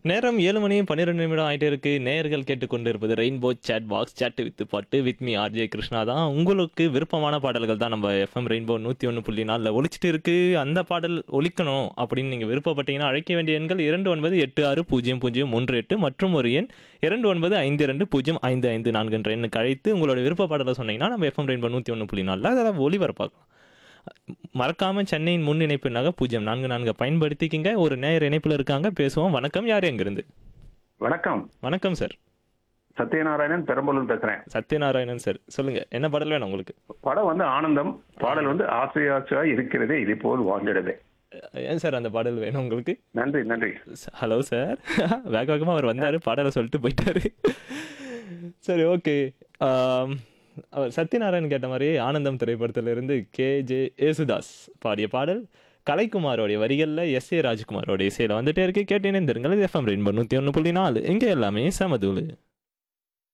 நேரம் ஏழு மணி பன்னிரெண்டு நிமிடம் ஆயிட்டே இருக்கு நேயர்கள் கேட்டுக்கொண்டு இருப்பது Rainbow chat box chat with பாட்டு வித் மீ ஆர்ஜே கிருஷ்ணா தான் உங்களுக்கு விருப்பமான பாடல்கள் தான் நம்ம எஃப்எம் ரெயின்போ நூற்றி ஒன்று புள்ளி நாலில் ஒழிச்சிட்டு இருக்கு அந்த பாடல் ஒலிக்கணும் அப்படின்னு நீங்கள் விருப்பப்பட்டீங்கன்னா அழைக்க வேண்டிய எண்கள் இரண்டு ஒன்பது எட்டு ஆறு பூஜ்ஜியம் பூஜ்ஜியம் மூன்று எட்டு மற்றும் ஒரு எண் இரண்டு ஒன்பது ஐந்து இரண்டு பூஜ்ஜியம் ஐந்து ஐந்து நான்கு என்ற எண்ணுக்கு அழைத்து உங்களோட விருப்ப பாடலை சொன்னீங்கன்னா நம்ம எஃப்எம் ரெயின்போ நூற்றி ஒன்று புள்ளி நாலில் அதில் ஒளிபரப்பாக்கலாம் மறக்காம சென்னையின் முன் இணைப்புனாக பூஜ்ஜியம் நான்கு நான்கு பயன்படுத்திக்கிங்க ஒரு நேயர் இணைப்புல இருக்காங்க பேசுவோம் வணக்கம் யார் எங்கிருந்து வணக்கம் வணக்கம் சார் சத்யநாராயணன் பெரம்பலூர் பேசுறேன் சத்யநாராயணன் சார் சொல்லுங்க என்ன பாடல் வேணும் உங்களுக்கு படம் வந்து ஆனந்தம் பாடல் வந்து ஆசை ஆசையா இருக்கிறதே இது போல் வாழ்ந்திடவே ஏன் சார் அந்த பாடல் வேணும் உங்களுக்கு நன்றி நன்றி ஹலோ சார் வேக வேகமாக அவர் வந்தாரு பாடலை சொல்லிட்டு போயிட்டாரு சரி ஓகே அவர் சத்யநாராயணன் கேட்ட மாதிரி ஆனந்தம் திரைப்படத்திலிருந்து கே ஜே ஏசுதாஸ் பாடிய பாடல் கலைக்குமாரோடைய வரிகளில் எஸ் ஏ ராஜ்குமாரோட இசையில் வந்துட்டே இருக்கு கேட்டு இணைந்திருங்கள் எஃப்எம் ரெயின்போ நூற்றி ஒன்று புள்ளி நாலு இங்கே எல்லாமே சமதூளு